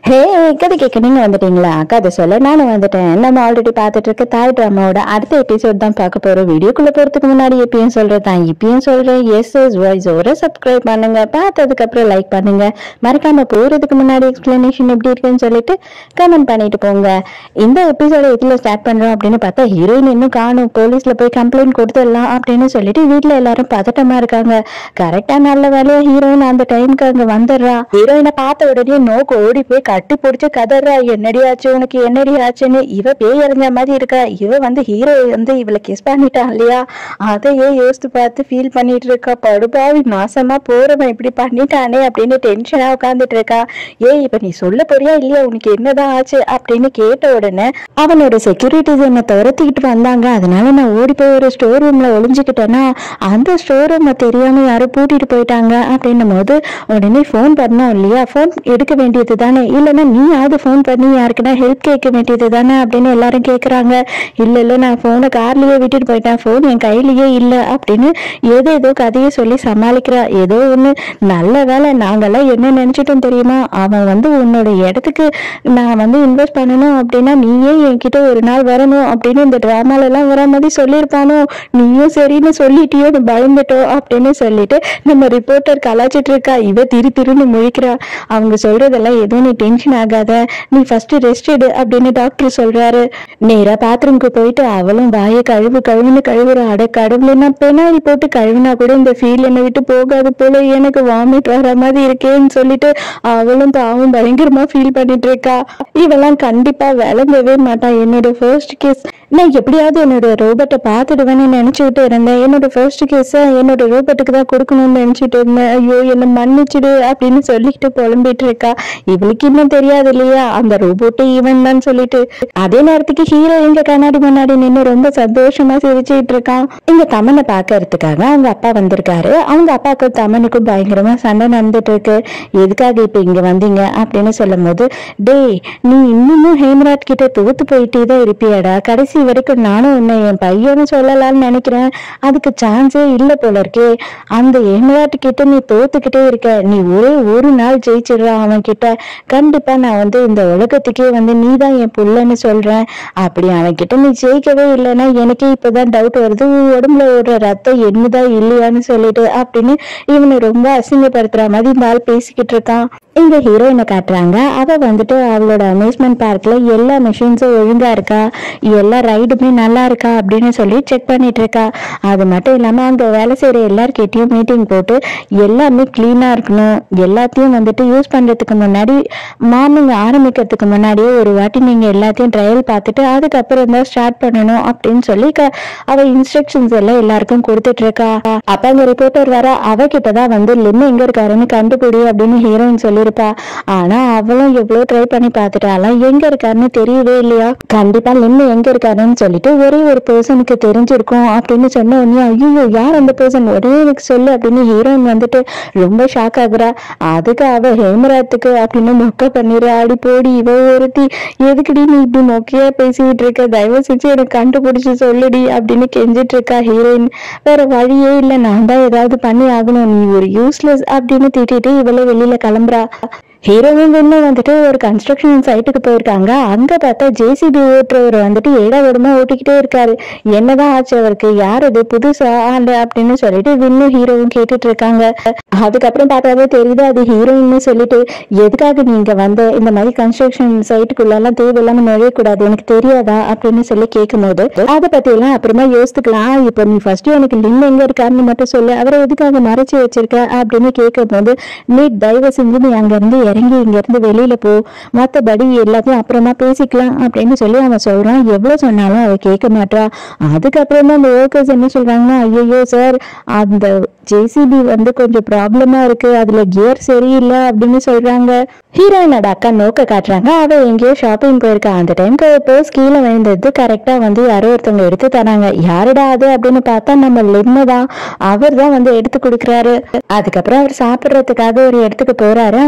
ஹே கதை கேட்க நீங்க வந்துட்டீங்களா கதை சொல்ல நானும் வந்துட்டேன் நம்ம ஆல்ரெடி பார்த்துட்டு இருக்க தாய் ட்ராமாவோட அடுத்த எபிசோட் தான் பார்க்க போறோம் வீடியோக்குள்ள போறதுக்கு முன்னாடி எப்பயும் சொல்றேன் தான் இப்பயும் சொல்றேன் எஸ் எஸ் வாய்ஸ் ஒரு சப்ஸ்கிரைப் பண்ணுங்க பார்த்ததுக்கு அப்புறம் லைக் பண்ணுங்க மறக்காம போறதுக்கு முன்னாடி எக்ஸ்பிளனேஷன் எப்படி இருக்குன்னு சொல்லிட்டு கமெண்ட் பண்ணிட்டு போங்க இந்த எபிசோட எதுல ஸ்டார்ட் பண்றோம் அப்படின்னு பார்த்தா ஹீரோயின் இன்னும் காணும் போலீஸ்ல போய் கம்ப்ளைண்ட் கொடுத்துடலாம் அப்படின்னு சொல்லிட்டு வீட்ல எல்லாரும் பதட்டமா இருக்காங்க கரெக்டா நல்ல வேலையா ஹீரோயின் அந்த டைம்க்கு அங்க வந்துடுறா ஹீரோயினை பார்த்த உடனே நோக்கு ஓடி போய் கட்டி பிடிச்சு கதறா என்னடி ஆச்சு உனக்கு என்னடி ஆச்சுன்னு இவ பேய் அறிஞ்ச மாதிரி இருக்கா இவ வந்து ஹீரோ வந்து இவளை கிஸ் பண்ணிட்டான் இல்லையா அதையே யோசித்து பார்த்து ஃபீல் பண்ணிட்டு இருக்கா படுபாவி நாசமா போறவன் இப்படி பண்ணிட்டானே அப்படின்னு டென்ஷனா உட்காந்துட்டு இருக்கா ஏய் இப்ப நீ சொல்ல போறியா இல்லையா உனக்கு என்னதான் ஆச்சு அப்படின்னு கேட்ட உடனே அவனோட செக்யூரிட்டிஸ் என்னை துரத்திக்கிட்டு வந்தாங்க அதனால நான் ஓடி போய் ஒரு ஸ்டோர் ரூம்ல ஒளிஞ்சுக்கிட்டேன்னா அந்த ஸ்டோர் ரூமை தெரியாம யாரும் பூட்டிட்டு போயிட்டாங்க அப்படின்னும் போது உடனே ஃபோன் பண்ணோம் இல்லையா ஃபோன் எடுக்க வேண்டியது தானே இல்லைன்னா நீயாவது ஃபோன் பண்ணி யாருக்குன்னா ஹெல்ப் கேட்க வேண்டியது தானே அப்படின்னு எல்லாரும் கேட்குறாங்க இல்லை இல்லை நான் ஃபோனை கார்லயே விட்டுட்டு போயிட்டேன் ஃபோன் என் கையிலேயே இல்லை அப்படின்னு ஏதோ ஏதோ கதையை சொல்லி சமாளிக்கிறா ஏதோ ஒன்று நல்ல வேலை நாங்கெல்லாம் என்ன நினைச்சிட்டோம் தெரியுமா அவன் வந்து உன்னோட இடத்துக்கு நான் வந்து இன்வெஸ்ட் பண்ணணும் அப்படின்னா நீயே என்கிட்ட ஒரு நாள் வரணும் அப்படின்னு இந்த டிராமால எல்லாம் வர மாதிரி சொல்லியிருப்பானோ நீயும் சரின்னு சொல்லிட்டியோ பயந்துட்டோம் அப்படின்னு சொல்லிட்டு நம்ம ரிப்போர்ட்டர் கலாச்சிட்டு இருக்கா இவ திரு திருன்னு முழிக்கிறா அவங்க சொல்றதெல்லாம் எதுவும் நீ டென்ஷன் ஆகாத நீ ஃபர்ஸ்ட் ரெஸ்ட் எடு அப்படின்னு டாக்டர் சொல்றாரு நேரா பாத்ரூம்க்கு போயிட்டு அவளும் வாயை கழுவு கழுவுன்னு கழுவுற அட கடவுளே நான் பெனாயில் போட்டு கழுவினா கூட இந்த ஃபீல் என்னை விட்டு போகாது போல எனக்கு வாமிட் வர மாதிரி இருக்கேன்னு சொல்லிட்டு அவளும் பாவம் பயங்கரமா ஃபீல் பண்ணிட்டு இருக்கா இவெல்லாம் கண்டிப்பா விளங்கவே மாட்டா என்னோட ஃபர்ஸ்ட் கேஸ் நான் எப்படியாவது என்னோட ரோபோட்டை பார்த்துடுவேன்னு நினைச்சுக்கிட்டு இருந்தேன் என்னோட ஃபர்ஸ்ட் கேஸை என்னோட ரோபோட்டுக்கு தான் கொடுக்கணும்னு நினைச்சிட்டு இருந்தேன் ஐயோ என்னை மன்னிச்சிடு அப்படின்னு சொல்லிட்டு புலம்பிட்டு இருக்கா இவளுக்கு இன்னும் தெரியாது இல்லையா அந்த ரோபோட்டே இவன் தான் சொல்லிட்டு அதே நேரத்துக்கு ஹீரோ எங்க கண்ணாடி முன்னாடி நின்று ரொம்ப சந்தோஷமா சிரிச்சுட்டு இருக்கான் இங்க தமனை பாக்குறதுக்காக அவங்க அப்பா வந்திருக்காரு அவங்க அப்பாவுக்கும் தமனுக்கும் பயங்கரமா சண்டை நடந்துட்டு இருக்கு எதுக்காக இப்ப இங்க வந்தீங்க அப்படின்னு சொல்லும் போது டேய் நீ இன்னமும் ஹேம்ராஜ் கிட்ட தோத்து போயிட்டே தான் இருப்பியாடா கடைசி வரைக்கும் நானும் உன்னை என் பையன்னு சொல்லலாம்னு நினைக்கிறேன் அதுக்கு சான்ஸே இல்ல போல இருக்கே அந்த ஹேம்ராஜ் கிட்ட நீ தோத்துக்கிட்டே இருக்க நீ ஒரே ஒரு நாள் ஜெயிச்சிடுறா அவன் கிட்ட கண்டிப்பா நான் வந்து இந்த உலகத்துக்கே வந்து நீ தான் என் புள்ளன்னு சொல்றேன் அப்படி அவன் கிட்ட நீ ஜெயிக்கவே இல்லைன்னா எனக்கே இப்பதான் டவுட் வருது உன் உடம்புல ஓடுற ரத்தம் என்னதான் இல்லையான்னு சொல்லிட்டு அப்படின்னு இவனை ரொம்ப அசிங்கப்படுத்துற மாதிரி இந்த ஆள் பேசிக்கிட்டு இருக்கான் இந்த ஹீரோயினை காட்டுறாங்க அவ வந்துட்டு அவளோட அம்யூஸ்மெண்ட் பார்க்ல எல்லா மிஷின்ஸும் ஒழுங்கா இருக்கா எல்லா ரைடுமே நல்லா இருக்கா அப்படின்னு சொல்லி செக் பண்ணிட்டு இருக்கா அது மட்டும் இல்லாம அங்க வேலை செய்யற எல்லார்கிட்டயும் மீட்டிங் போட்டு எல்லாமே கிளீனா இருக்கணும் எல்லாத்தையும் வந்துட்டு யூஸ் பண்றதுக்கு முன்னாடி மார்னிங் ஆரம்பிக்கிறதுக்கு முன்னாடியே ஒரு வாட்டி நீங்க எல்லாத்தையும் ட்ரையல் பார்த்துட்டு அதுக்கப்புறம் தான் ஸ்டார்ட் பண்ணணும் அப்படின்னு சொல்லி க- அவ இன்ஸ்ட்ரக்ஷன்ஸ் எல்லாம் எல்லாருக்கும் கொடுத்துட்டு இருக்கா அப்ப அங்க ரிப்போர்ட்டர் வர அவகிட்ட தான் வந்து லிம் எங்க இருக்காருன்னு கண்டுபிடி அப்படின்னு ஹீரோயின் சொல்லியிருப்பா ஆனா அவளும் எவ்வளவு ட்ரை பண்ணி பார்த்துட்டாலாம் எங்க இருக்காருன்னு தெரியவே இல்லையா கண்டிப்பா லிம் எங்க இருக்காருன்னு சொல்லிட்டு ஒரே ஒரு பர்சனுக்கு தெரிஞ்சிருக்கும் அப்படின்னு சொன்ன உடனே ஐயோ யார் அந்த பர்சன் உடனே எனக்கு சொல்லு அப்படின்னு ஹீரோயின் வந்துட்டு ரொம்ப ஷாக் ஆகுறா அதுக்கு அவ ஹேமராத்துக்கு அப்படின்னு மொக்க பண்ணிடுறா அடி போடி இவ ஒருத்தி எதுக்குடி நீ இப்படி மொக்கையா பேசிக்கிட்டு இருக்க தயவு செஞ்சு எனக்கு கண்டுபிடிச்சு சொல்லுடி அப்படின்னு கெஞ்சிட்டு இருக்கா ஹீரோயின் வேற வழியே இல்ல நான் தான் ஏதாவது பண்ணி ஆகணும் நீ ஒரு யூஸ்லெஸ் அப்படின்னு திட்டிட்டு இவளே வெளியில கிளம்புறா ஹீரோயின் இன்னும் வந்துட்டு ஒரு கன்ஸ்ட்ரக்ஷன் சைட்டுக்கு போயிருக்காங்க அங்க பார்த்தா ஜேசிபி ஓட்டுறவர் வந்துட்டு ஏடா விடமா ஓட்டிக்கிட்டே இருக்காரு என்னதான் ஆச்சு அவருக்கு யார் அது புதுசா ஆளு அப்படின்னு சொல்லிட்டு வின்னும் ஹீரோவும் கேட்டுட்டு இருக்காங்க அதுக்கப்புறம் பார்த்தாவே தெரியுது அது ஹீரோயின்னு சொல்லிட்டு எதுக்காக நீங்க வந்த இந்த மாதிரி கன்ஸ்ட்ரக்ஷன் சைட்டுக்குள்ள எல்லாம் தேவையில்லாம நுழையக்கூடாது எனக்கு தெரியாதா அப்படின்னு சொல்லி கேட்கும்போது அதை பத்தி எல்லாம் அப்புறமா யோசித்துக்கலாம் இப்போ நீ ஃபர்ஸ்ட் எனக்கு லிம் எங்க இருக்காருன்னு மட்டும் சொல்லு அவரை எதுக்காக மறைச்சு வச்சிருக்க அப்படின்னு கேட்கும்போது நீ தயவு செஞ்சு நீ அங்க இருந்து இறங்கி இங்க இருந்து வெளியில போ மத்தபடி எல்லாத்தையும் அப்புறமா பேசிக்கலாம் அப்படின்னு சொல்லி அவன் சொல்றான் எவ்வளவு சொன்னாலும் அவ கேட்க மாட்டா அதுக்கப்புறமா அந்த ஒர்க்கர்ஸ் என்ன சொல்றாங்கன்னா ஐயோ சார் அந்த ஜேசிபி வந்து கொஞ்சம் ப்ராப்ளமா இருக்கு அதுல கியர் சரியில்லை அப்படின்னு சொல்றாங்க ஹீரோயினோட அக்கா நோக்க காட்டுறாங்க அவ எங்கேயோ ஷாப்பிங் போயிருக்கா அந்த டைம்க்கு பர்ஸ் கீழே விழுந்தது கரெக்டா வந்து யாரோ ஒருத்தவங்க எடுத்து தராங்க யாருடா அது அப்படின்னு பார்த்தா நம்ம லிம்மு தான் அவர் தான் வந்து எடுத்து கொடுக்குறாரு அதுக்கப்புறம் அவர் சாப்பிடுறதுக்காக ஒரு இடத்துக்கு போறாரு அங்க ஒருத்தன்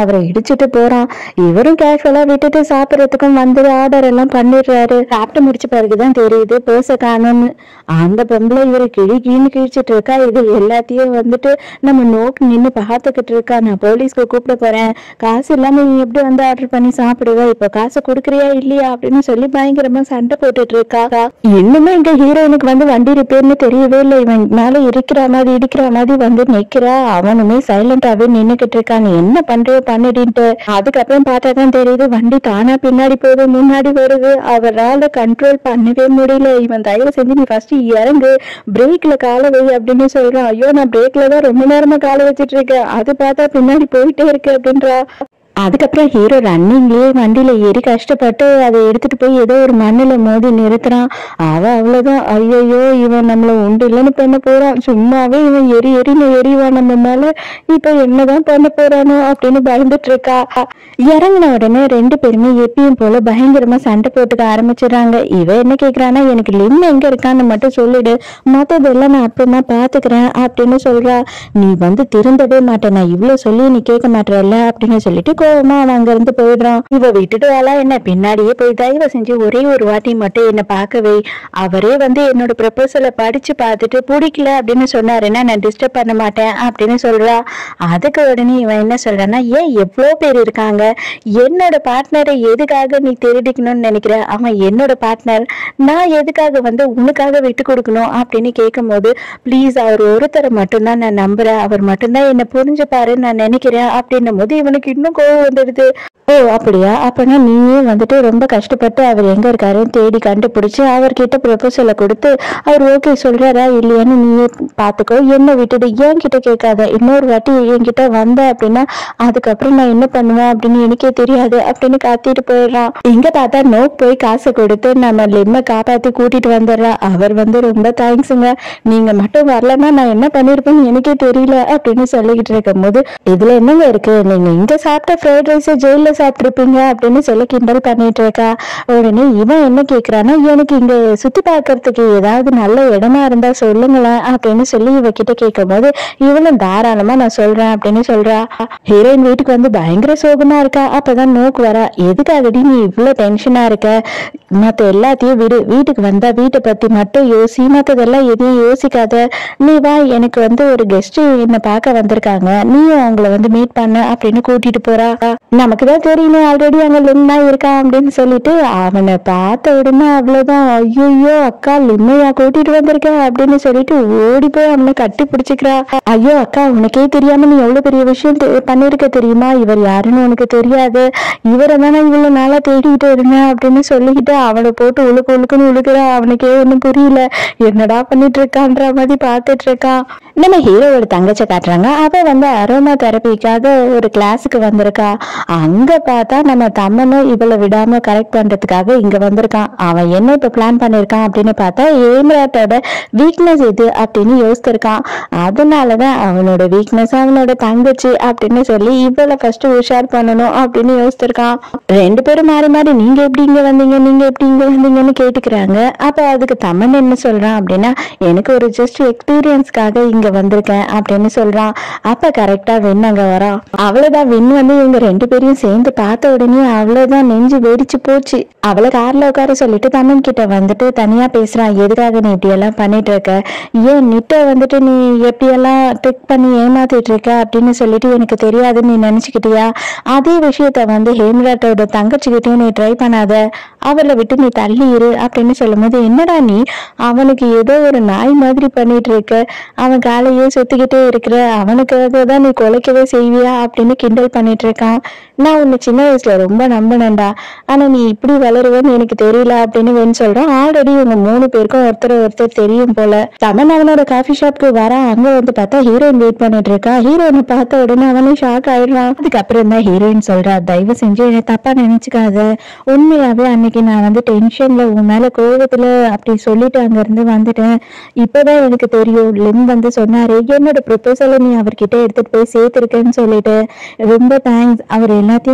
அவரை இடிச்சிட்டு போறான் இவரும் கேஷுவலா விட்டுட்டு சாப்பிடறதுக்கும் வந்து ஆர்டர் எல்லாம் பண்ணிடுறாரு சாப்பிட்டு முடிச்ச பிறகுதான் தெரியுது பேச காணும்னு அந்த பொம்பளை இவரை கிழி கிழின்னு கிழிச்சிட்டு இருக்கா இது எல்லாத்தையும் வந்துட்டு நம்ம நோக்கு நின்னு பார்த்துக்கிட்டு இருக்கா நான் போலீஸ்க்கு கூப்பிட போறேன் காசு இல்லாம நீ எப்படி வந்து ஆர்டர் பண்ணி சாப்பிடுவ இப்ப காசு கொடுக்குறியா இல்லையா அப்படின்னு சொல்லி பயங்கரமா சண்டை போட்டுட்டு இருக்கா இன்னுமே இங்க ஹீரோயினுக்கு வந்து வண்டி ரிப்பேர்னு தெரியவே இல்லை இவன் மேல இருக்கிற மாதிரி இடிக்கிற மாதிரி வந்து நிக்கிறா அவனுமே சைலண்டாவே நின்னுகிட்டு இருக்கான் நீ என்ன பண்றியோ பண்ணுடின்ட்டு அதுக்கப்புறம் பார்த்தா தான் தெரியுது வண்டி தானா பின்னாடி போகுது முன்னாடி வருது அவரால கண்ட்ரோல் பண்ணவே முடியல இவன் தயவு செஞ்சு நீ ஃபர்ஸ்ட் இறங்கு பிரேக்ல காலை வை அப்படின்னு சொல்றான் ஐயோ நான் பிரேக்ல தான் ரொம்ப நேரமா காலை வச்சிட்டு இருக்கேன் அது பார்த்தா பின்னாடி போயிட்டே இருக்கு அப்படின்றா அதுக்கப்புறம் ஹீரோ ரன்னிங்லயே வண்டியில ஏறி கஷ்டப்பட்டு அதை எடுத்துட்டு போய் ஏதோ ஒரு மண்ணுல மோதி நிறுத்துறான் அவ அவ்வளவுதான் ஐயோ இவன் நம்மள உண்டு இல்லைன்னு பண்ண போறான் சும்மாவே இவன் எரி எரின்னு எரிவான் நம்ம மேல இப்ப என்னதான் பண்ண போறானோ அப்படின்னு பயந்துட்டு இருக்கா இறங்கின உடனே ரெண்டு பேருமே எப்பயும் போல பயங்கரமா சண்டை போட்டுக்க ஆரம்பிச்சிடுறாங்க இவ என்ன கேக்குறான்னா எனக்கு லிம் எங்க இருக்கான்னு மட்டும் சொல்லிடு மத்ததெல்லாம் நான் அப்புறமா பாத்துக்கிறேன் அப்படின்னு சொல்றா நீ வந்து திருந்தவே மாட்டேன் நான் இவ்வளவு சொல்லி நீ கேட்க மாட்டேல அப்படின்னு சொல்லிட்டு கோவமா அவன் அங்க இருந்து போயிடுறான் இவ விட்டுட்டு வாழா என்ன பின்னாடியே போய் தயவு செஞ்சு ஒரே ஒரு வாட்டி மட்டும் என்ன பார்க்கவே அவரே வந்து என்னோட ப்ரப்போசலை படிச்சு பார்த்துட்டு பிடிக்கல அப்படின்னு சொன்னாருன்னா நான் டிஸ்டர்ப் பண்ண மாட்டேன் அப்படின்னு சொல்றா அதுக்கு உடனே இவன் என்ன சொல்றான்னா ஏன் எவ்வளோ பேர் இருக்காங்க என்னோட பார்ட்னரை எதுக்காக நீ திருடிக்கணும்னு நினைக்கிற அவன் என்னோட பார்ட்னர் நான் எதுக்காக வந்து உனக்காக விட்டு கொடுக்கணும் அப்படின்னு கேட்கும்போது ப்ளீஸ் அவர் ஒருத்தரை மட்டும்தான் நான் நம்புறேன் அவர் மட்டும்தான் என்ன புரிஞ்சுப்பாருன்னு நான் நினைக்கிறேன் அப்படின்னும் போது இவனுக்கு இன்னும் கோவம் வந்துடுது ஓ அப்படியா அப்பனா நீயே வந்துட்டு ரொம்ப கஷ்டப்பட்டு அவர் எங்க இருக்காருன்னு தேடி கண்டுபிடிச்சு அவர்கிட்ட ப்ரொபோசலை கொடுத்து அவர் ஓகே சொல்றாரா இல்லையான்னு நீயே பாத்துக்கோ என்ன விட்டுடு ஏன் கிட்ட கேட்காத இன்னொரு வாட்டி என்கிட்ட வந்த அப்படின்னா அதுக்கப்புறம் நான் என்ன பண்ணுவேன் அப்படின்னு எனக்கே தெரியாது அப்படின்னு காத்திட்டு போயிடுறான் இங்க பார்த்தா நோக் போய் காசு கொடுத்து நம்ம லிம்ம காப்பாத்தி கூட்டிட்டு வந்துடுறா அவர் வந்து ரொம்ப தேங்க்ஸுங்க நீங்க மட்டும் வரலன்னா நான் என்ன பண்ணிருப்பேன்னு எனக்கே தெரியல அப்படின்னு சொல்லிக்கிட்டு இருக்கும் போது இதுல என்னங்க இருக்கு நீங்க இங்க சாப்பிட்ட ஃப்ரைட் ரைஸ் ஜெயில சாப்பிட்டுருப்பீங்க அப்படின்னு சொல்லி கிண்டல் பண்ணிட்டு இருக்கா உடனே இவன் என்ன கேக்குறான்னா எனக்கு இங்க சுத்தி பார்க்கறதுக்கு ஏதாவது நல்ல இடமா இருந்தா சொல்லுங்களேன் அப்படின்னு சொல்லி இவகிட்ட கேட்கும் போது இவனும் தாராளமா நான் சொல்றேன் அப்படின்னு சொல்றா ஹீரோயின் வீட்டுக்கு வந்து பயங்கர சோகமா இருக்கா அப்பதான் நோக்கு வரா எதுக்காகடி நீ இவ்வளவு டென்ஷனா இருக்க மத்த எல்லாத்தையும் விடு வீட்டுக்கு வந்தா வீட்டை பத்தி மட்டும் யோசி மத்ததெல்லாம் எதையும் யோசிக்காத நீ வா எனக்கு வந்து ஒரு கெஸ்ட் என்ன பார்க்க வந்திருக்காங்க நீயும் அவங்கள வந்து மீட் பண்ண அப்படின்னு கூட்டிட்டு போறா நமக்கு தான் தெரியணும் ஆல்ரெடி அங்க லிம்னா இருக்கான் அப்படின்னு சொல்லிட்டு அவனை பார்த்த உடனே அவ்வளவுதான் ஐயோ அக்கா லிம்மையா கூட்டிட்டு வந்திருக்க அப்படின்னு சொல்லிட்டு ஓடி போய் அவனை கட்டி பிடிச்சிக்கிறா ஐயோ அக்கா உனக்கே தெரியாம நீ எவ்வளவு பெரிய விஷயம் தெ- பண்ணிருக்க தெரியுமா இவர் யாருன்னு உனக்கு தெரியாது இவரை தானே இவ்வளவு நாளா தேடிக்கிட்டு இருந்தேன் அப்படின்னு சொல்லிக்கிட்டு அவனை போட்டு உழுக்கு உழுக்குன்னு உழுக்குறா அவனுக்கே ஒண்ணும் புரியல என்னடா பண்ணிட்டு இருக்கான்ற மாதிரி பார்த்துட்டு இருக்கான் நம்ம ஹீரோவோட தங்கச்சை காட்டுறாங்க அவ வந்து அரோமா தெரப்பிக்காக ஒரு கிளாஸுக்கு வந்திருக்கா அங்க பார்த்தா நம்ம தம்மனும் இவளை விடாம கரெக்ட் பண்றதுக்காக இங்க வந்திருக்கான் அவன் என்ன இப்ப பிளான் பண்ணிருக்கான் அப்படின்னு பார்த்தா ஏம்ராட்டோட வீக்னஸ் இது அப்படின்னு யோசிச்சிருக்கான் அதனாலதான் அவனோட வீக்னஸ் அவனோட தங்கச்சி அப்படின்னு சொல்லி இவளை ஃபர்ஸ்ட் உஷார் பண்ணணும் அப்படின்னு யோசிச்சிருக்கான் ரெண்டு பேரும் மாறி மாறி நீங்க எப்படி இங்க வந்தீங்க நீங்க எப்படி இங்க வந்தீங்கன்னு கேட்டுக்கிறாங்க அப்ப அதுக்கு தமன் என்ன சொல்றான் அப்படின்னா எனக்கு ஒரு ஜஸ்ட் எக்ஸ்பீரியன்ஸ்க்காக இங்க வந்திருக்கேன் அப்படின்னு சொல்றான் அப்ப கரெக்டா வின் அங்க வரான் அவ்வளவுதான் வின் வந்து இவங்க ரெண்டு பேரையும் சேர்ந்து பார்த்த உடனே அவ்வளவுதான் நெஞ்சு வெடிச்சு போச்சு அவளை கார்ல உட்கார சொல்லிட்டு தமன் கிட்ட வந்துட்டு தனியா பேசுறான் எதுக்காக நீ இப்படி எல்லாம் பண்ணிட்டு இருக்க ஏன் நிட்ட வந்துட்டு நீ எப்படி எல்லாம் ட்ரிக் பண்ணி ஏமாத்திட்டு இருக்க அப்படின்னு சொல்லிட்டு எனக்கு தெரியாதுன்னு நீ நினைச்சுக்கிட்டியா அதே விஷயத்த வந்து ஹேம்ராட்டோட தங்கச்சிக்கிட்டையும் நீ ட்ரை பண்ணாத அவளை விட்டு நீ தள்ளி இரு அப்படின்னு சொல்லும்போது என்னடா நீ அவனுக்கு ஏதோ ஒரு நாய் மாதிரி பண்ணிட்டு இருக்க அவன் காலையே சுத்திக்கிட்டே இருக்கிற அவனுக்காக தான் நீ குலைக்கவே செய்வியா அப்படின்னு கிண்டல் பண்ணிட்டு இருக்கான் நான் உன்னை சின்ன வயசுல ரொம்ப நம்பினேன்டா ஆனா நீ இப்படி வளருவேன்னு எனக்கு தெரியல அப்படின்னு வென் சொல்றான் ஆல்ரெடி இவங்க மூணு பேருக்கும் ஒருத்தர் ஒருத்தர் தெரியும் போல தமன் அவனோட காஃபி ஷாப்க்கு வர அங்க வந்து பார்த்தா ஹீரோயின் வெயிட் பண்ணிட்டு இருக்கா ஹீரோயினை பார்த்த உடனே அவனும் ஷாக் ஆயிடுறான் அதுக்கப்புறம் தான் ஹீரோயின் சொல்றா தயவு செஞ்சு என்னை தப்பா நினைச்சுக்காத உண்மையாவே அன்னைக்கு நான் வந்து டென்ஷன்ல உன் மேல கோவத்துல அப்படி சொல்லிட்டு அங்க இருந்து வந்துட்டேன் இப்பதான் எனக்கு தெரியும் லிம் வந்து சொன்னாரு என்னோட ப்ரொபோசலை நீ அவர்கிட்ட எடுத்துட்டு போய் சேர்த்திருக்கேன்னு சொல்லிட்டு ரொம்ப தேங்க்ஸ் அவர் எல்லாத்தையும்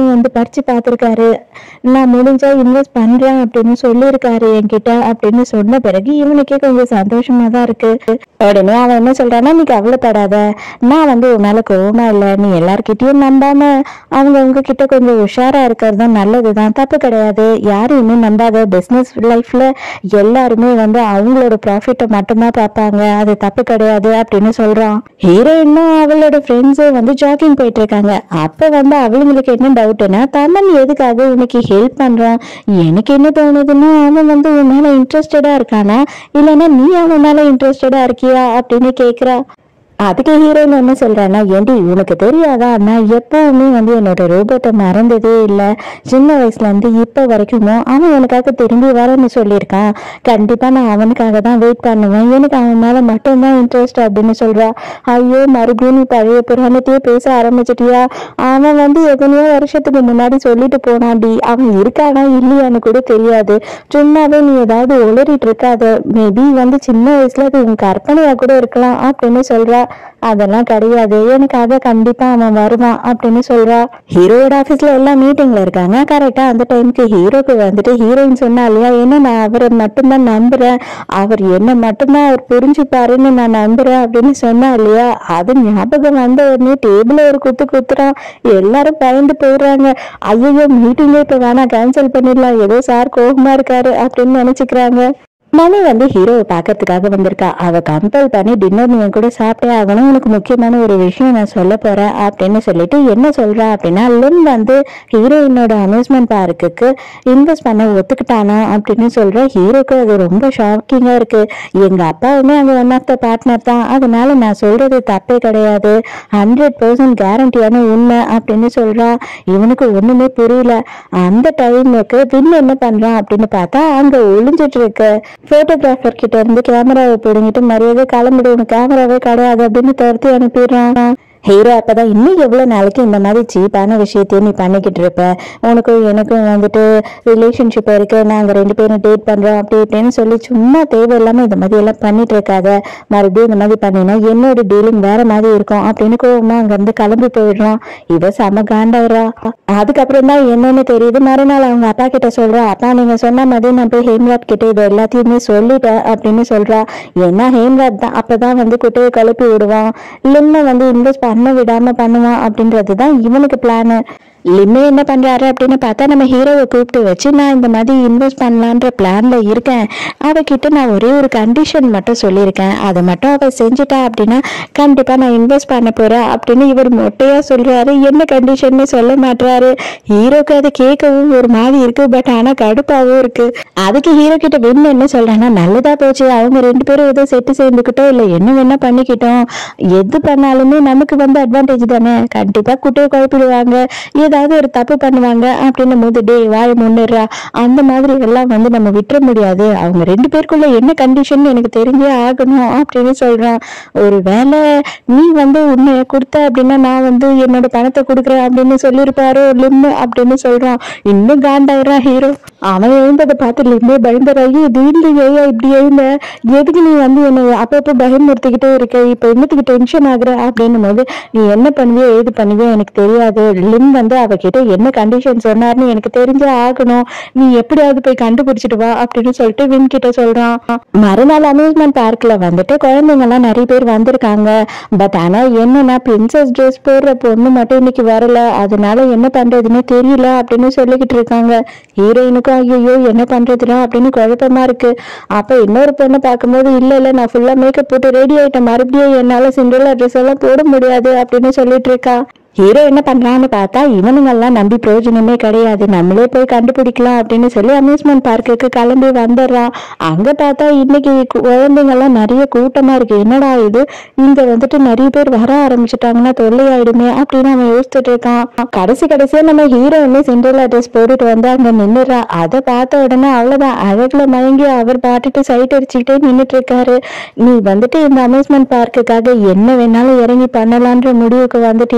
ஹீரோவும் வந்து பறிச்சு பார்த்திருக்காரு நான் முடிஞ்சா இன்வெஸ்ட் பண்றேன் அப்படின்னு சொல்லியிருக்காரு என்கிட்ட அப்படின்னு சொன்ன பிறகு இவனுக்கே கொஞ்சம் சந்தோஷமா தான் இருக்கு உடனே அவன் என்ன சொல்றான்னா நீ கவலைப்படாத நான் வந்து உன் மேல கோவமா இல்ல நீ எல்லார்கிட்டயும் நம்பாம அவங்க உங்க கிட்ட கொஞ்சம் உஷாரா இருக்கிறது தான் நல்லதுதான் தப்பு கிடையாது யாரையுமே நம்பாத பிசினஸ் லைஃப்ல எல்லாருமே வந்து அவங்களோட ப்ராஃபிட்டை மட்டும்தான் பார்ப்பாங்க அது தப்பு கிடையாது அப்படின்னு சொல்றான் ஹீரோயினும் அவளோட ஃப்ரெண்ட்ஸும் வந்து ஜாக்கிங் போயிட்டு இருக்காங்க அப்ப வந்து அவளுங்களுக்கு என்ன டவுட்னா தமன் எதுக்காக உனக்கு ஹெல்ப் பண்றான் எனக்கு என்ன தோணுதுன்னா அவன் வந்து உன் மேல இன்ட்ரெஸ்டடா இருக்கானா இல்லைன்னா நீ அவன் மேல இன்ட்ரெஸ்டடா இருக்கியா அப்படின்னு கேக்குறா அதுக்கு ஹீரோயின் என்ன சொல்றான்னா ஏண்டி உனக்கு தெரியாதா நான் எப்பவுமே வந்து என்னோட ரூபத்தை மறந்ததே இல்லை சின்ன வயசுல இருந்து இப்ப வரைக்குமோ அவன் எனக்காக திரும்பி வரேன்னு சொல்லியிருக்கான் கண்டிப்பா நான் அவனுக்காக தான் வெயிட் பண்ணுவேன் எனக்கு அவன் மேல மட்டும்தான் இன்ட்ரெஸ்ட் அப்படின்னு சொல்றா ஐயோ மறுபடியும் நீ பழைய புராணத்தையே பேச ஆரம்பிச்சிட்டியா அவன் வந்து எத்தனையோ வருஷத்துக்கு முன்னாடி சொல்லிட்டு போனான்டி அவன் இருக்கானா இல்லையான்னு கூட தெரியாது சும்மாவே நீ ஏதாவது உளறிட்டு இருக்காத மேபி வந்து சின்ன வயசுல அது உன் கற்பனையா கூட இருக்கலாம் அப்படின்னு சொல்றா அதெல்லாம் கிடையாது எனக்காக கண்டிப்பா அவன் வருவான் அப்படின்னு சொல்றா ஹீரோட ஆபீஸ்ல எல்லாம் மீட்டிங்ல இருக்காங்க கரெக்டா அந்த டைம்க்கு ஹீரோக்கு வந்துட்டு ஹீரோயின் சொன்னா இல்லையா என்ன நான் அவரை மட்டும்தான் நம்புறேன் அவர் என்ன மட்டும்தான் அவர் புரிஞ்சுப்பாருன்னு நான் நம்புறேன் அப்படின்னு சொன்னா இல்லையா அது ஞாபகம் வந்த உடனே டேபிள் ஒரு குத்து குத்துறான் எல்லாரும் பயந்து போயிடுறாங்க ஐயோ மீட்டிங்கே இப்ப வேணா கேன்சல் பண்ணிடலாம் ஏதோ சார் கோபமா இருக்காரு அப்படின்னு நினைச்சுக்கிறாங்க மணி வந்து ஹீரோவை பார்க்கறதுக்காக வந்திருக்கா அவ கம்பல் பண்ணி டின்னர் நீ என் கூட சாப்பிட்டே ஆகணும் உனக்கு முக்கியமான ஒரு விஷயம் நான் சொல்ல போறேன் அப்படின்னு சொல்லிட்டு என்ன சொல்றா அப்படின்னா லின் வந்து ஹீரோயினோட அம்யூஸ்மெண்ட் பார்க்குக்கு இன்வெஸ்ட் பண்ண ஒத்துக்கிட்டானா அப்படின்னு சொல்ற ஹீரோக்கு அது ரொம்ப ஷாக்கிங்கா இருக்கு எங்க அப்பாவுமே அங்க ஒன் ஆஃப் த பார்ட்னர் தான் அதனால நான் சொல்றது தப்பே கிடையாது ஹண்ட்ரட் பர்சன்ட் கேரண்டியான உண்மை அப்படின்னு சொல்றா இவனுக்கு ஒண்ணுமே புரியல அந்த டைமுக்கு வின் என்ன பண்றான் அப்படின்னு பார்த்தா அங்க ஒளிஞ்சிட்டு இருக்கு போட்டோகிராஃபர் கிட்ட இருந்து கேமராவை பிடுங்கிட்டு மரியாதை கிளம்பிடு உனக்கு கேமராவே கிடையாது அப்படின்னு துரத்தி அனுப்பிடுறான் ஹீரோ அப்பதான் இன்னும் எவ்வளவு நாளைக்கு இந்த மாதிரி சீப்பான விஷயத்தையும் நீ பண்ணிக்கிட்டு இருப்ப உனக்கும் எனக்கும் வந்துட்டு ரிலேஷன்ஷிப் இருக்கு நாங்க ரெண்டு பேரும் டேட் பண்றோம் அப்படி இப்படின்னு சொல்லி சும்மா தேவையில்லாம இந்த மாதிரி எல்லாம் பண்ணிட்டு இருக்காத மறுபடியும் இந்த மாதிரி பண்ணினா என்னோட டீலிங் வேற மாதிரி இருக்கும் அப்படின்னு கோவமா அங்க இருந்து கிளம்பி போயிடுறான் இவ செம காண்டாயிரா அதுக்கப்புறம் தான் என்னன்னு தெரியுது மறுநாள் அவங்க அப்பா கிட்ட சொல்றா அப்பா நீங்க சொன்ன மாதிரி நான் போய் ஹேம்ராட் கிட்ட இது எல்லாத்தையுமே சொல்லிட்டேன் அப்படின்னு சொல்றா ஏன்னா ஹேம்ராட் தான் அப்பதான் வந்து குட்டையை கிளப்பி விடுவான் லிம்மை வந்து இன்வெஸ்ட் பண்ண விடாம பண்ணுவான் அப்படின்றது தான் இவனுக்கு பிளானு லிம்மே என்ன பண்றாரு அப்படின்னு பார்த்தா நம்ம ஹீரோவை கூப்பிட்டு வச்சு நான் இந்த மாதிரி இன்வெஸ்ட் பண்ணலான்ற பிளான்ல இருக்கேன் அவகிட்ட நான் ஒரே ஒரு கண்டிஷன் மட்டும் சொல்லியிருக்கேன் அதை மட்டும் அவ செஞ்சுட்டா அப்படின்னா கண்டிப்பா நான் இன்வெஸ்ட் பண்ண போறேன் அப்படின்னு இவர் மொட்டையா சொல்றாரு என்ன கண்டிஷன்னு சொல்ல மாட்டாரு ஹீரோக்கு அது கேட்கவும் ஒரு மாதிரி இருக்கு பட் ஆனா கடுப்பாவும் இருக்கு அதுக்கு ஹீரோ கிட்ட வின் என்ன சொல்றாங்கன்னா நல்லதா போச்சு அவங்க ரெண்டு பேரும் ஏதோ செட்டு சேர்ந்துக்கிட்டோம் இல்ல என்ன வேணா பண்ணிக்கிட்டோம் எது பண்ணாலுமே நமக்கு வந்து அட்வான்டேஜ் தானே கண்டிப்பா குட்டையை குழப்பிடுவாங்க ஏதாவது ஒரு தப்பு பண்ணுவாங்க அப்படின்னும் போது டே வாய முன்னுறா அந்த மாதிரி எல்லாம் வந்து நம்ம விட்டுற முடியாது அவங்க ரெண்டு பேருக்குள்ள என்ன கண்டிஷன் எனக்கு தெரிஞ்சே ஆகணும் அப்படின்னு சொல்றான் ஒரு வேளை நீ வந்து உன்னை கொடுத்த அப்படின்னா நான் வந்து என்னோட பணத்தை கொடுக்குறேன் அப்படின்னு சொல்லியிருப்பாரோ லிம்மு அப்படின்னு சொல்றான் இன்னும் காண்டாயிரான் ஹீரோ அவன் எழுந்ததை பார்த்து லிம்மே பயந்துறாயி திடீர்னு ஏயா இப்படி எழுந்த எதுக்கு நீ வந்து என்னை அப்பப்போ பயமுறுத்திக்கிட்டே இருக்க இப்போ என்னத்துக்கு டென்ஷன் ஆகுற அப்படின்னும் போது நீ என்ன பண்ணுவியோ ஏது பண்ணுவியோ எனக்கு தெரியாது லிம் வந்து அவகிட்ட என்ன கண்டிஷன் சொன்னார்னு எனக்கு தெரிஞ்சே ஆகணும் நீ எப்படியாவது போய் கண்டுபிடிச்சிட்டு வா அப்படின்னு சொல்லிட்டு வின் கிட்ட சொல்றான் மறுநாள் அம்யூஸ்மெண்ட் பார்க்ல வந்துட்டு குழந்தைங்க எல்லாம் நிறைய பேர் வந்திருக்காங்க பட் ஆனா என்னன்னா பிரின்சஸ் ட்ரெஸ் போடுற பொண்ணு மட்டும் இன்னைக்கு வரல அதனால என்ன பண்றதுன்னு தெரியல அப்படின்னு சொல்லிக்கிட்டு இருக்காங்க ஹீரோயினுக்கும் ஐயோ என்ன பண்றதுடா அப்படின்னு குழப்பமா இருக்கு அப்ப இன்னொரு பொண்ணை பார்க்கும்போது இல்ல இல்ல நான் ஃபுல்லா மேக்கப் போட்டு ரெடி ஆயிட்டேன் மறுபடியும் என்னால சிண்டர்லா ட்ரெஸ் எல்லாம் போட முடியாது அப்படின்னு சொல்லிட்டு இருக்கா ஹீரோ என்ன பண்றான்னு பார்த்தா இவனுங்கெல்லாம் நம்பி பிரயோஜனமே கிடையாது நம்மளே போய் கண்டுபிடிக்கலாம் அப்படின்னு சொல்லி அம்யூஸ்மெண்ட் பார்க்குக்கு கிளம்பி வந்துடுறான் அங்க பார்த்தா இன்னைக்கு கு- குழந்தைங்கெல்லாம் நிறைய கூட்டமா இருக்கு என்னடா இது இங்க வந்துட்டு நிறைய பேர் வர ஆரம்பிச்சுட்டாங்கன்னா தொல்லையாயிடுமே அப்படின்னு அவன் யோசிச்சுட்டு இருக்கான் கடைசி கடைசியா நம்ம ஹீரோயினே சிண்டர்லா ட்ரெஸ் போட்டுட்டு வந்து அங்க நின்னுறா அதை பார்த்த உடனே அவ்வளவுதான் அழகுல மயங்கி அவர் பாட்டுட்டு சைட் அடிச்சுக்கிட்டே நின்னுட்டு இருக்காரு நீ வந்துட்டு இந்த அம்யூஸ்மெண்ட் பார்க்குக்காக என்ன வேணாலும் இறங்கி பண்ணலான்ற முடிவுக்கு வந்துட்டியா அப்படின்னு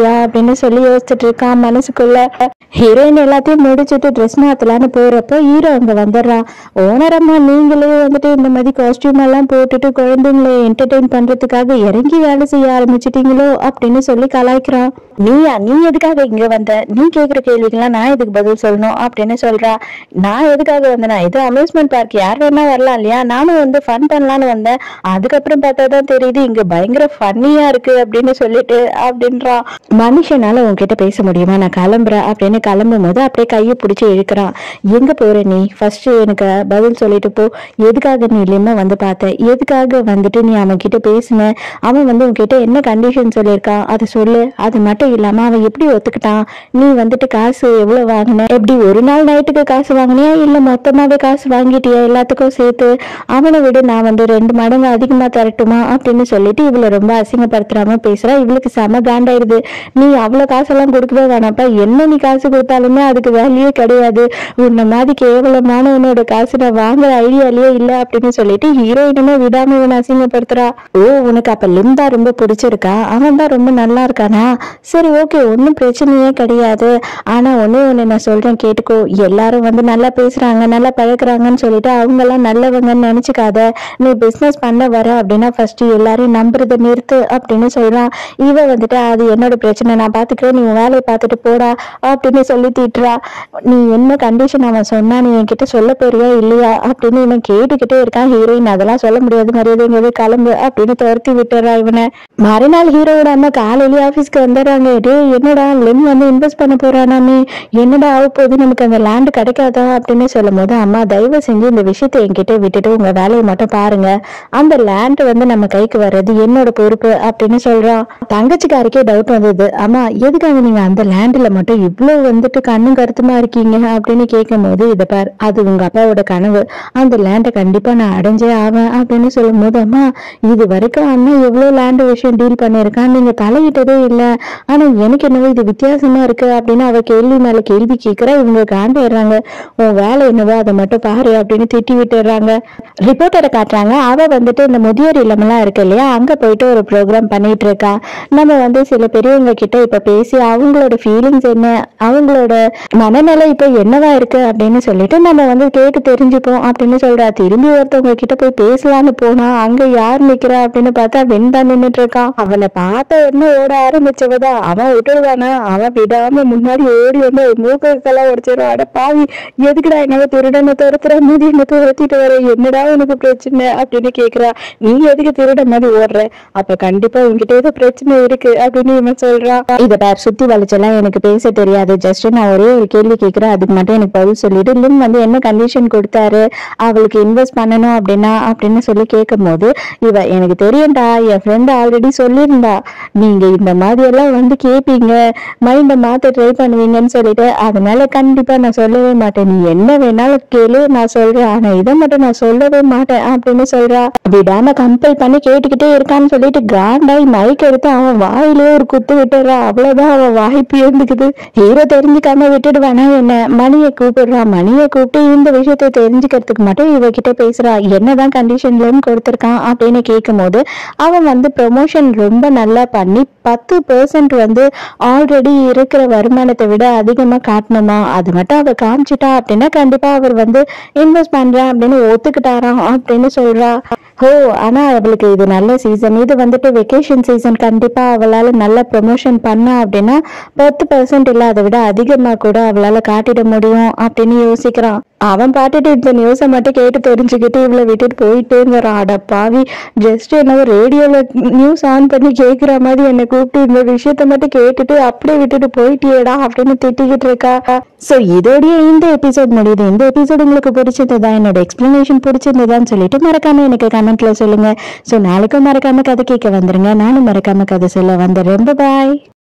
அப்படின்னு சொல்லி யோசிச்சுட்டு இருக்கான் மனசுக்குள்ள ஹீரோயின் எல்லாத்தையும் முடிச்சுட்டு ட்ரெஸ் மாத்தலான்னு போறப்போ ஹீரோ அங்க வந்துடுறான் ஓனர் அம்மா நீங்களே வந்துட்டு இந்த மாதிரி காஸ்டியூம் எல்லாம் போட்டுட்டு குழந்தைங்களை என்டர்டெயின் பண்றதுக்காக இறங்கி வேலை செய்ய ஆரம்பிச்சிட்டீங்களோ அப்படின்னு சொல்லி கலாய்க்கிறான் நீயா நீ எதுக்காக இங்க வந்த நீ கேக்குற கேள்விக்கெல்லாம் நான் எதுக்கு பதில் சொல்லணும் அப்படின்னு சொல்றா நான் எதுக்காக வந்தேனா இது அம்யூஸ்மெண்ட் பார்க் யார் வேணா வரலாம் இல்லையா நானும் வந்து ஃபன் பண்ணலான்னு வந்தேன் அதுக்கப்புறம் பார்த்தா தான் தெரியுது இங்க பயங்கர ஃபன்னியா இருக்கு அப்படின்னு சொல்லிட்டு அப்படின்றான் மனுஷனால உன்கிட்ட பேச முடியுமா நான் கிளம்புறேன் அப்படின்னு கிளம்பும் போது அப்படியே கையை பிடிச்சி இழுக்கிறான் எங்க போற நீ ஃபர்ஸ்ட் எனக்கு பதில் சொல்லிட்டு போ எதுக்காக நீ இல்லையுமா வந்து பார்த்த எதுக்காக வந்துட்டு நீ அவன் கிட்ட பேசின அவன் வந்து உன்கிட்ட என்ன கண்டிஷன் சொல்லியிருக்கான் அதை சொல்லு அது மட்டும் இல்லாம அவன் எப்படி ஒத்துக்கிட்டான் நீ வந்துட்டு காசு எவ்வளவு வாங்கின எப்படி ஒரு நாள் நைட்டுக்கு காசு வாங்கினியா இல்ல மொத்தமாவே காசு வாங்கிட்டியா எல்லாத்துக்கும் சேர்த்து அவனை விட நான் வந்து ரெண்டு மடங்கு அதிகமா தரட்டுமா அப்படின்னு சொல்லிட்டு இவளை ரொம்ப அசிங்கப்படுத்துறாம பேசுறா இவளுக்கு செம காண்டாயிருது நீ அவ்வளவு காசெல்லாம் கொடுக்கவே வேணாப்பா என்ன நீ காசு கொடுத்தாலுமே அதுக்கு வேல்யூயே கிடையாது உன்ன மாதிரி கேவலமானவனோட காசு நான் வாங்குற ஐடியாலயே இல்ல அப்படின்னு சொல்லிட்டு ஹீரோயினுமே விடாம இவனை அசிங்கப்படுத்துறா ஓ உனக்கு அப்ப லிம் தான் ரொம்ப பிடிச்சிருக்கா அவன் தான் ரொம்ப நல்லா இருக்கானா சரி ஓகே ஒன்றும் பிரச்சனையே கிடையாது ஆனா ஒண்ணே ஒண்ணு நான் சொல்றேன் கேட்டுக்கோ எல்லாரும் வந்து நல்லா பேசுறாங்க நல்லா பழகுறாங்கன்னு சொல்லிட்டு அவங்க எல்லாம் நல்லவங்கன்னு நினைச்சுக்காத நீ பிசினஸ் பண்ண வர அப்படின்னா ஃபர்ஸ்ட் எல்லாரையும் நம்புறத நிறுத்து அப்படின்னு சொல்றான் இவ வந்துட்டு அது என்னோட பிரச்சனை நான் பாத்துக்கிறேன் நீ உன் வேலையை பார்த்துட்டு போடா அப்படின்னு சொல்லி திட்டுறா நீ என்ன கண்டிஷன் அவன் சொன்னா நீ என்கிட்ட சொல்ல போறியா இல்லையா அப்படின்னு இவன் கேட்டுக்கிட்டே இருக்கான் ஹீரோயின் அதெல்லாம் சொல்ல முடியாது மரியாதைங்கிறது கிளம்பு அப்படின்னு துரத்தி விட்டுறா இவனை மறுநாள் ஹீரோவோட அம்மா காலையிலேயே ஆபீஸ்க்கு வந்துடுறாங்க டே என்னடா லென் வந்து இன்வெஸ்ட் பண்ண போறானாமே என்னடா ஆக போகுது நமக்கு அந்த லேண்ட் கிடைக்காதா அப்படின்னு சொல்லும் போது அம்மா தயவு செஞ்சு இந்த விஷயத்தை என்கிட்ட விட்டுட்டு உங்க வேலையை மட்டும் பாருங்க அந்த லேண்ட் வந்து நம்ம கைக்கு வர்றது என்னோட பொறுப்பு அப்படின்னு சொல்றான் தங்கச்சிக்காருக்கே டவுட் வந்தது அம்மா எதுக்காக நீங்க அந்த லேண்ட்ல மட்டும் இவ்வளவு வந்துட்டு கண்ணும் கருத்துமா இருக்கீங்க அப்படின்னு கேட்கும் போது இதை பார் அது உங்க அப்பாவோட கனவு அந்த லேண்டை கண்டிப்பா நான் அடைஞ்சே ஆவேன் அப்படின்னு சொல்லும் போது அம்மா இது வரைக்கும் அண்ணன் எவ்வளவு லேண்ட் விஷயம் டீல் பண்ணியிருக்கான் நீங்க தலையிட்டதே இல்ல ஆனா எனக்கு என்னவோ இது வித்தியாசமா இருக்கு அப்படின்னு அவ கேள்வி மேல கேள்வி கேட்கிறா இவங்க காண்டிடுறாங்க உன் வேலை என்னவோ அதை மட்டும் பாரு அப்படின்னு திட்டி விட்டுடுறாங்க ரிப்போர்ட்டரை காட்டுறாங்க அவ வந்துட்டு இந்த முதியோர் இல்லமெல்லாம் இருக்கு இல்லையா அங்க போயிட்டு ஒரு ப்ரோக்ராம் பண்ணிட்டு இருக்கா நம்ம வந்து சில பெரியவங்க கிட்ட இப்ப பேசி அவங்களோட ஃபீலிங்ஸ் என்ன அவங்களோட மனநிலை இப்ப என்னவா இருக்கு அப்படின்னு சொல்லிட்டு நம்ம வந்து கேட்டு தெரிஞ்சுப்போம் அப்படின்னு சொல்றா திரும்பி ஒருத்தவங்க கிட்ட போய் பேசலாம்னு போனா அங்க யார் நிக்கிறா அப்படின்னு பார்த்தா வெண் தான் நின்னுட்டு இருக்கான் அவனை பார்த்த உடனே ஓட ஆரம்பிச்சவதான் அவன் விட்டுடுவானா அவன் விடாம முன்னாடி ஓடி வந்து மூக்கெல்லாம் உடைச்சிடும் அட பாவி எதுக்குடா என்ன திருடனை துரத்துற மீதி என்ன துரத்திட்டு வர என்னடா உனக்கு பிரச்சனை அப்படின்னு கேக்குறா நீ எதுக்கு திருட மாதிரி ஓடுற அப்ப கண்டிப்பா உன்கிட்ட ஏதோ பிரச்சனை இருக்கு அப்படின்னு இவன் சொல்றான் இத பேர் சுத்தி வளைச்செல்லாம் எனக்கு பேச தெரியாது ஜஸ்ட் நான் ஒரே ஒரு கேள்வி கேட்கிறேன் அதுக்கு மட்டும் எனக்கு பதில் சொல்லிட்டு லிம் வந்து என்ன கண்டிஷன் கொடுத்தாரு அவளுக்கு இன்வெஸ்ட் பண்ணணும் அப்படின்னா அப்படின்னு சொல்லி கேட்கும் போது இவ எனக்கு தெரியும்டா என் ஃப்ரெண்ட் ஆல்ரெடி சொல்லியிருந்தா நீங்க இந்த மாதிரி எல்லாம் வந்து கேட்பீங்க மைண்டை மாத்த ட்ரை பண்ணுவீங்கன்னு சொல்லிட்டு அதனால கண்டிப்பா நான் சொல்லவே மாட்டேன் நீ என்ன வேணாலும் கேளு நான் சொல்றேன் ஆனா இதை மட்டும் நான் சொல்லவே மாட்டேன் அப்படின்னு சொல்றா விடாம கம்பல் பண்ணி கேட்டுக்கிட்டே இருக்கான்னு சொல்லிட்டு கிராண்டாய் மைக் எடுத்து அவன் வாயிலே ஒரு குத்து விட்டுறா அவ்வளவுதான் அவன் வாய்ப்பு இருந்துக்குது ஹீரோ தெரிஞ்சுக்காம விட்டுடுவானா என்ன மணியை கூப்பிடுறா மணியை கூப்பிட்டு இந்த விஷயத்தை தெரிஞ்சுக்கிறதுக்கு மட்டும் இவகிட்ட பேசுறா என்னதான் கண்டிஷன்லன்னு கொடுத்துருக்கான் அப்படின்னு கேட்கும் போது அவன் வந்து ப்ரொமோஷன் ரொம்ப நல்லா பண்ணி பத்து பெர்சன்ட் வந்து ஆல்ரெடி இருக்கிற வருமானத்தை விட அதிகமா காட்டணுமா அது மட்டும் அவ காமிச்சிட்டா அப்படின்னா கண்டிப்பா அவர் வந்து இன்வெஸ்ட் பண்றேன் அப்படின்னு ஒத்துக்கிட்டாராம் அப்படின்னு சொல்றா ஓ ஆனா அவளுக்கு இது நல்ல சீசன் இது வந்துட்டு வெக்கேஷன் சீசன் கண்டிப்பா அவளால நல்ல ப்ரொமோஷன் பண்ணா அப்படின்னா பத்து பர்சன்ட் இல்ல அதை விட அதிகமா கூட அவளால காட்டிட முடியும் அப்படின்னு யோசிக்கிறான் அவன் பாட்டுட்டு இந்த நியூஸை மட்டும் கேட்டு தெரிஞ்சுக்கிட்டு இவளை விட்டுட்டு போயிட்டேங்கிறான் அட பாவி ஜஸ்ட் என்னவோ ரேடியோல நியூஸ் ஆன் பண்ணி கேட்குற மாதிரி என்னை கூப்பிட்டு இந்த விஷயத்த மட்டும் கேட்டுட்டு அப்படியே விட்டுட்டு போயிட்டியேடா அப்படின்னு திட்டிக்கிட்டு இருக்கா ஸோ இதோடய இந்த எபிசோட் முடியுது இந்த எபிசோட் உங்களுக்கு பிடிச்சிருந்ததா என்னோட எக்ஸ்பிளனேஷன் பிடிச்சிருந்ததான்னு சொல்லிட்டு மறக்காம எனக்கு கமெண்ட்ல சொல்லுங்க ஸோ நாளைக்கும் மறக்காம கதை கேட்க வந்துருங்க நானும் மறக்காம கதை சொல்ல வந்துடுறேன் பாய்